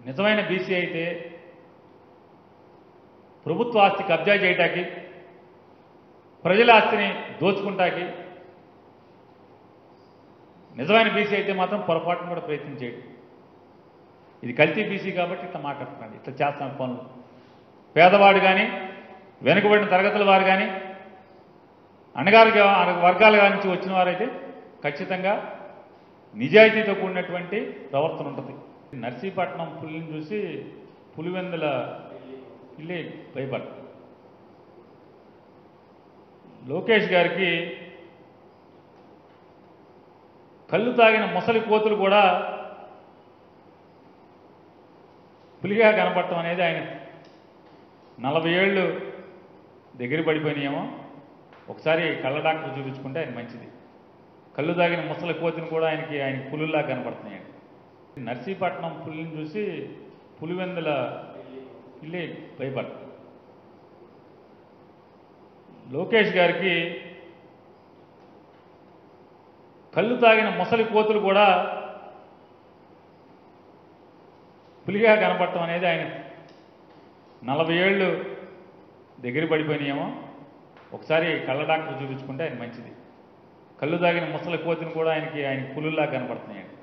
నిజమైన బీసీ అయితే ప్రభుత్వ ఆస్తి కబ్జా చేయటానికి ప్రజల ఆస్తిని దోచుకుంటాకి నిజమైన బీసీ అయితే మాత్రం పొరపాటును కూడా ప్రయత్నం చేయడు ఇది కల్తీ బీసీ కాబట్టి ఇట్లా మాట్లాడుతున్నాడు ఇట్లా చేస్తున్న పనులు పేదవాడు కానీ వెనుకబడిన తరగతుల వారు కానీ అణగారు వర్గాల నుంచి వచ్చిన వారైతే ఖచ్చితంగా నిజాయితీతో కూడినటువంటి ప్రవర్తన ఉంటుంది నర్సీపట్నం పులిని చూసి పులివెందుల పిల్లి భయపడతారు లోకేష్ గారికి కళ్ళు తాగిన ముసలి కోతులు కూడా పులిగా కనపడటం అనేది ఆయన నలభై ఏళ్ళు దగ్గర పడిపోయినాయేమో ఒకసారి కళ్ళ డాక్టర్ చూపించుకుంటే ఆయన మంచిది కళ్ళు తాగిన ముసలి కోతిని కూడా ఆయనకి ఆయన పులుల్లా కనపడుతున్నాయండి నర్సీపట్నం పులిని చూసి పులివెందుల పిల్లి భయపడతారు లోకేష్ గారికి కళ్ళు తాగిన ముసలి కోతులు కూడా పులిగా కనపడటం అనేది ఆయన నలభై ఏళ్ళు దగ్గర పడిపోయినాయేమో ఒకసారి కళ్ళ డాక్టర్ చూపించుకుంటే ఆయన మంచిది కళ్ళు తాగిన ముసలి కోతిని కూడా ఆయనకి ఆయన పులుల్లా కనపడుతున్నాయండి